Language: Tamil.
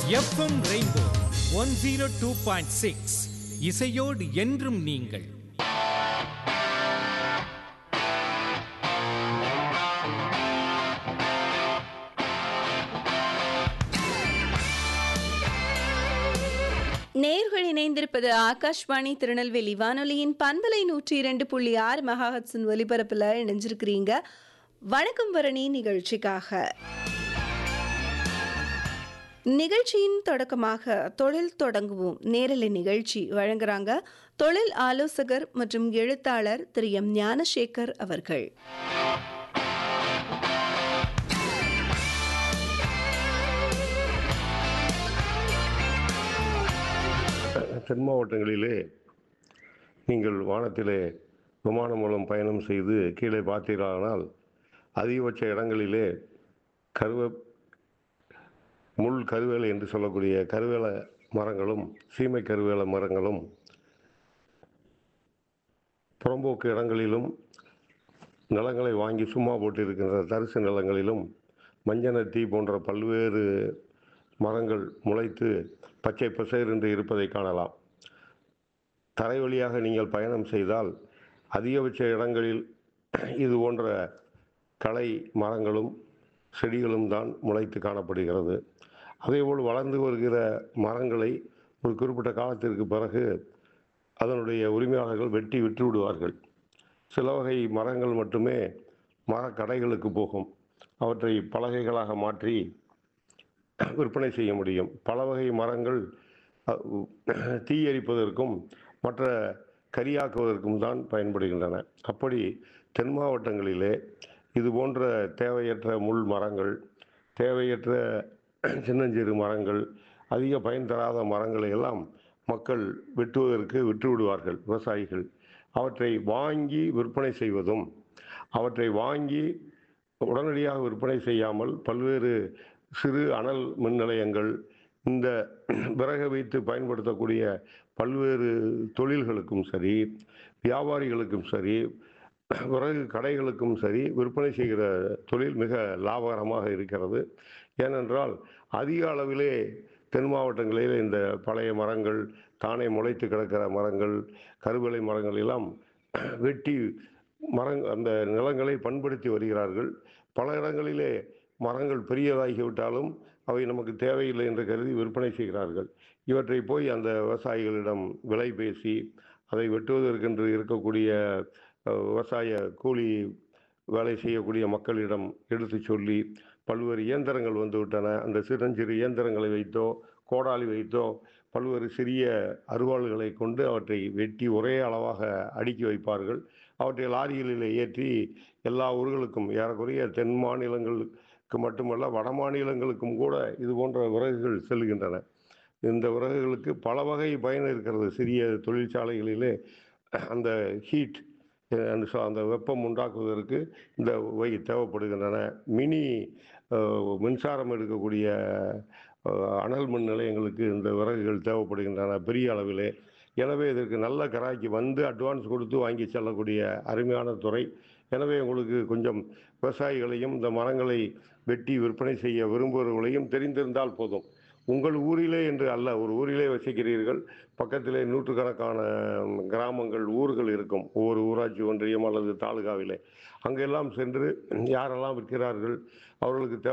FM rainbow one zero two point six இசையோடு என்றும் நீங்கள் நேர்கள் இணைந்திருப்பது ஆகாஷ்வாணி திருநெல்வேலி வானொலியின் பண்பலை நூற்றி இரண்டு புள்ளி ஆறு மெகாஹட்ஸின் ஒலிபரப்பில் இணைஞ்சிருக்கிறீங்க வணக்கம் வரணி நிகழ்ச்சிக்காக நிகழ்ச்சியின் தொடக்கமாக தொழில் தொடங்குவோம் நேரலை நிகழ்ச்சி வழங்குறாங்க தொழில் ஆலோசகர் மற்றும் எழுத்தாளர் திரு எம் ஞானசேகர் அவர்கள் தென் மாவட்டங்களிலே நீங்கள் வானத்திலே விமானம் மூலம் பயணம் செய்து கீழே பார்த்தீர்களானால் அதிகபட்ச இடங்களிலே கருவ முள் கருவேலை என்று சொல்லக்கூடிய கருவேல மரங்களும் சீமை கருவேல மரங்களும் புறம்போக்கு இடங்களிலும் நிலங்களை வாங்கி சும்மா போட்டு இருக்கின்ற தரிசு நிலங்களிலும் மஞ்சனத்தி போன்ற பல்வேறு மரங்கள் முளைத்து பச்சை பசேர் என்று இருப்பதை காணலாம் தரை வழியாக நீங்கள் பயணம் செய்தால் அதிகபட்ச இடங்களில் இது போன்ற களை மரங்களும் செடிகளும் தான் முளைத்து காணப்படுகிறது அதேபோல் வளர்ந்து வருகிற மரங்களை ஒரு குறிப்பிட்ட காலத்திற்கு பிறகு அதனுடைய உரிமையாளர்கள் வெட்டி விட்டு விடுவார்கள் சில வகை மரங்கள் மட்டுமே மரக்கடைகளுக்கு போகும் அவற்றை பலகைகளாக மாற்றி விற்பனை செய்ய முடியும் பல வகை மரங்கள் அஹ், தீ எரிப்பதற்கும் மற்ற கரியாக்குவதற்கும் தான் பயன்படுகின்றன அப்படி தென் மாவட்டங்களிலே இது போன்ற தேவையற்ற முள் மரங்கள் தேவையற்ற சின்னஞ்சிறு மரங்கள் அதிக பயன் தராத மரங்களை எல்லாம் மக்கள் வெட்டுவதற்கு விட்டு விடுவார்கள் விவசாயிகள் அவற்றை வாங்கி விற்பனை செய்வதும் அவற்றை வாங்கி உடனடியாக விற்பனை செய்யாமல் பல்வேறு சிறு அனல் மின் நிலையங்கள் இந்த விறகு வைத்து பயன்படுத்தக்கூடிய பல்வேறு தொழில்களுக்கும் சரி வியாபாரிகளுக்கும் சரி விறகு கடைகளுக்கும் சரி விற்பனை செய்கிற தொழில் மிக லாபகரமாக இருக்கிறது ஏனென்றால் அதிக அளவிலே தென் மாவட்டங்களில் இந்த பழைய மரங்கள் தானே முளைத்து கிடக்கிற மரங்கள் கருவேலை மரங்கள் எல்லாம் வெட்டி மரங் அந்த நிலங்களை பண்படுத்தி வருகிறார்கள் பல இடங்களிலே மரங்கள் பெரியதாகிவிட்டாலும் அவை நமக்கு தேவையில்லை என்று கருதி விற்பனை செய்கிறார்கள் இவற்றை போய் அந்த விவசாயிகளிடம் விலை பேசி அதை வெட்டுவதற்கென்று இருக்கக்கூடிய அஹ், விவசாய கூலி வேலை செய்யக்கூடிய மக்களிடம் எடுத்து சொல்லி பல்வேறு இயந்திரங்கள் வந்துவிட்டன அந்த சிறஞ்சிறு இயந்திரங்களை வைத்தோ கோடாலி வைத்தோ பல்வேறு சிறிய அருவாள்களை கொண்டு அவற்றை வெட்டி ஒரே அளவாக அடுக்கி வைப்பார்கள் அவற்றை லாரிகளில் ஏற்றி எல்லா ஊர்களுக்கும் ஏறக்குறைய தென் மாநிலங்களுக்கு மட்டுமல்ல வட மாநிலங்களுக்கும் கூட இது போன்ற விறகுகள் செல்கின்றன இந்த விறகுகளுக்கு பல வகை பயன் இருக்கிறது சிறிய தொழிற்சாலைகளிலே அந்த ஹீட் அந்த ச- அந்த வெப்பம் உண்டாக்குவதற்கு இந்த வை தேவைப்படுகின்றன மினி அஹ், மின்சாரம் எடுக்கக்கூடிய அஹ், அனல் மின் நிலையங்களுக்கு இந்த விறகுகள் தேவைப்படுகின்றன பெரிய அளவிலே எனவே இதற்கு நல்ல கராய்க்கு வந்து அட்வான்ஸ் கொடுத்து வாங்கி செல்லக்கூடிய அருமையான துறை எனவே உங்களுக்கு கொஞ்சம் விவசாயிகளையும் இந்த மரங்களை வெட்டி விற்பனை செய்ய விரும்புபவர்களையும் தெரிந்திருந்தால் போதும் உங்கள் ஊரிலே என்று அல்ல ஒரு ஊரிலே வசிக்கிறீர்கள் பக்கத்திலே நூற்றுக்கணக்கான கிராமங்கள் ஊர்கள் இருக்கும் ஒவ்வொரு ஊராட்சி ஒன்றியம் அல்லது தாலுகாவிலே அங்கெல்லாம் சென்று யாரெல்லாம் விற்கிறார்கள் அவர்களுக்கு தேவை